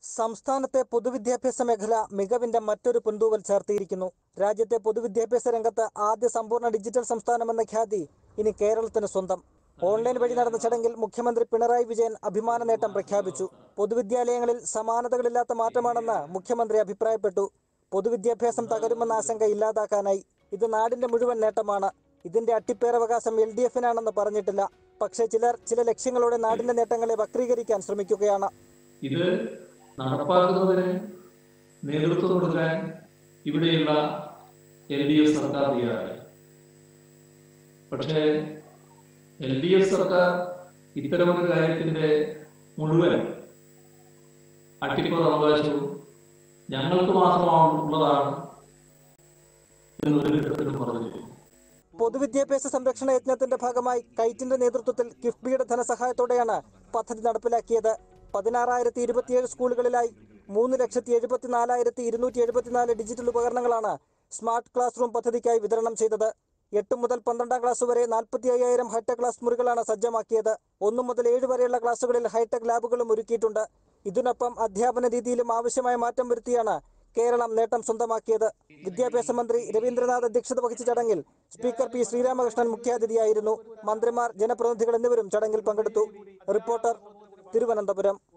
സംസ്ഥാനത്തെ പൊതുവിദ്യാഭ്യാസ മേഖല മികവിന്റെ മറ്റൊരു പൊന്തൂവൽ ചേർത്തിയിരിക്കുന്നു രാജ്യത്തെ പൊതുവിദ്യാഭ്യാസ രംഗത്ത് ആദ്യ സമ്പൂർണ്ണ ഡിജിറ്റൽ സംസ്ഥാനമെന്ന ഖ്യാതി ഇനി കേരളത്തിന് സ്വന്തം ഓൺലൈൻ വഴി നടന്ന ചടങ്ങിൽ മുഖ്യമന്ത്രി പിണറായി വിജയൻ അഭിമാന നേട്ടം പ്രഖ്യാപിച്ചു പൊതുവിദ്യാലയങ്ങളിൽ സമാനതകളില്ലാത്ത മാറ്റമാണെന്ന് മുഖ്യമന്ത്രി അഭിപ്രായപ്പെട്ടു പൊതുവിദ്യാഭ്യാസം തകരുമെന്ന ആശങ്ക ഇല്ലാതാക്കാനായി ഇത് നാടിന്റെ മുഴുവൻ നേട്ടമാണ് ഇതിന്റെ അട്ടിപ്പേറവകാശം എൽ ഡി എഫിനാണെന്ന് പറഞ്ഞിട്ടില്ല പക്ഷേ ചിലർ ചില ലക്ഷ്യങ്ങളോടെ നാടിന്റെ നേട്ടങ്ങളെ വക്രീകരിക്കാൻ ശ്രമിക്കുകയാണ് ഇത് നടപ്പാക്കുന്നതിന് നേതൃത്വം കൊടുക്കാൻ ഇവിടെയുള്ള എൽ ഡി എഫ് സർക്കാർ തയ്യാറായി പക്ഷേ എൽ ഡി എഫ് സർക്കാർ ഇത്തരമൊരു കാര്യത്തിന്റെ മുഴുവൻ അട്ടിപ്പറ അവകാശവും ഞങ്ങൾക്ക് മാത്രമാണ് ഉള്ളതാണ് എന്നൊരു ഘട്ടത്തിലും പറഞ്ഞിരുന്നു പൊതുവിദ്യാഭ്യാസ സംരക്ഷണ യജ്ഞത്തിന്റെ ഭാഗമായി കൈറ്റിന്റെ നേതൃത്വത്തിൽ കിഫ്ബിയുടെ ധനസഹായത്തോടെയാണ് പദ്ധതി നടപ്പിലാക്കിയത് പതിനാറായിരത്തി ഇരുപത്തിയേഴ് സ്കൂളുകളിലായി മൂന്ന് ലക്ഷത്തി എഴുപത്തിനാലായിരത്തി ഇരുന്നൂറ്റി എഴുപത്തിനാല് ഡിജിറ്റൽ ഉപകരണങ്ങളാണ് സ്മാർട്ട് ക്ലാസ് റൂം പദ്ധതിക്കായി വിതരണം ചെയ്തത് എട്ട് മുതൽ പന്ത്രണ്ടാം ക്ലാസ് വരെ നാൽപ്പത്തി അയ്യായിരം ഹൈടെക് ക്ലാസ് മുറികളാണ് സജ്ജമാക്കിയത് ഒന്നു മുതൽ ഏഴ് വരെയുള്ള ക്ലാസുകളിൽ ഹൈടെക് ലാബുകളും ഒരുക്കിയിട്ടുണ്ട് ഇതിനൊപ്പം അധ്യാപന രീതിയിലും ആവശ്യമായ മാറ്റം വരുത്തിയാണ് കേരളം നേട്ടം സ്വന്തമാക്കിയത് വിദ്യാഭ്യാസ മന്ത്രി രവീന്ദ്രനാഥ് അധ്യക്ഷത വഹിച്ച ചടങ്ങിൽ സ്പീക്കർ പി ശ്രീരാമകൃഷ്ണൻ മുഖ്യാതിഥിയായിരുന്നു മന്ത്രിമാർ ജനപ്രതിനിധികൾ എന്നിവരും ചടങ്ങിൽ പങ്കെടുത്തു റിപ്പോർട്ടർ തിരുവനന്തപുരം